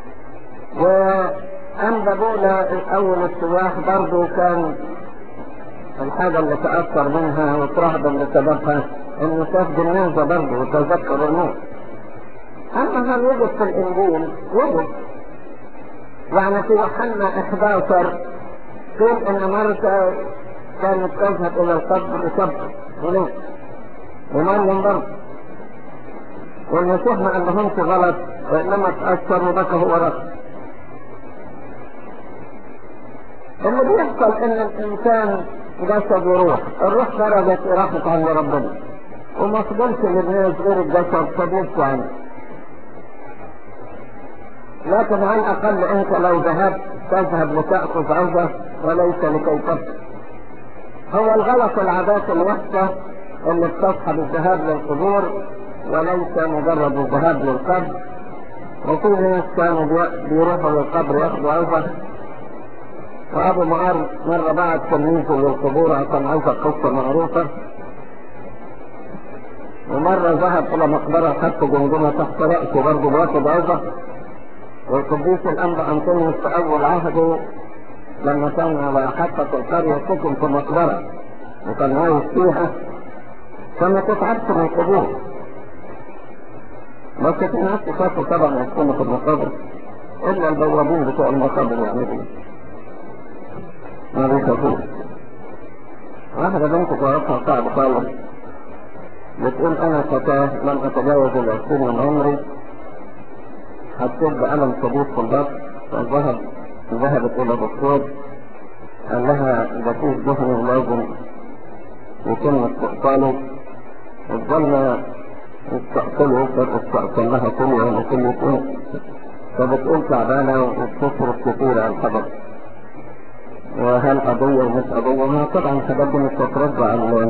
وأنبا بولا أول السواح برضه كان الحاجة اللي تأثر منها وترهب اللي سببها إنه شاف جنازة برضه وتذكر الموت. أما هل وجد في الإنجيل؟ وجد. يعني في يوحنا 11 قيل إن مرتا كانت تذهب إلى القبر لتبكي هناك. ومريم برضه. والمسيح ما قالهمش غلط وإنما تأثر وبكى هو رأس. اللي بيحصل ان الانسان جسد وروح الروح خرجت راحت عند ربنا وما فضلش للناس غير الجسد فبيبكوا عنه لكن على الاقل انت لو ذهبت تذهب لتاخذ عزه وليس لكي تبكي هو الغلط العادات الوحشه اللي بتصحب الذهاب للقبور وليس مجرد الذهاب للقبر وفي ناس كانوا بيروحوا للقبر ياخذوا عزه وابو معار مرة بعد تلميذه للقبور عشان عايزة قصة معروفة ومرة ذهب إلى مقبرة حط جمجمة تحت رأسه برضه واخد عظة والقديس الأنبا أنطونيوس في أول عهده لما كان على حافة القرية سكن في مقبرة وكان عايش فيها فما تتعبش من القبور بس في ناس تخافوا طبعا يسكنوا في المقابر إلا البوابين بتوع المقابر يعملوا ما بيخافوش واحدة بنت تعرفها صعب خالص بتقول أنا فتاة لم أتجاوز العشرين من عمري حسيت بألم شديد في البطن فذهب ذهبت إلى دكتور قال لها ده فيه ذهني لازم يتم استئصاله وفضلنا نستأصله فتستأصل لها كل يوم وكل يوم فبتقول تعبانة وبتصرف كتير على الحدث وهل قضية ومش قضية ما طبعا الحاجات دي مش هترجع على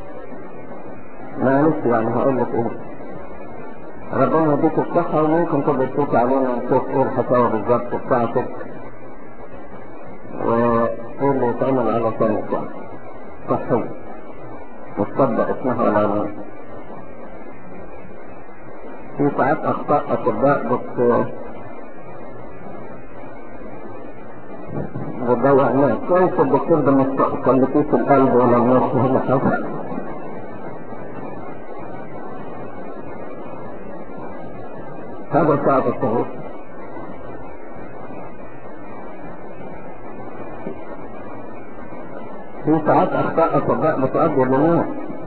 معلش يعني هقول لك ايه ربنا يديك الصحة وممكن تبقى تشوف علينا نشوف ايه الحكاية بالظبط بتاعتك وايه اللي يتعمل على سنة يعني صحيح وتطبق اسمها على الناس في ساعات اخطاء اطباء بت تضيع ناس كويس الدكتور ده مش صليتيه القلب ولا النص ولا حاجة هذا صعب الصعود في ساعات اخطاء اطباء بتؤدي للناس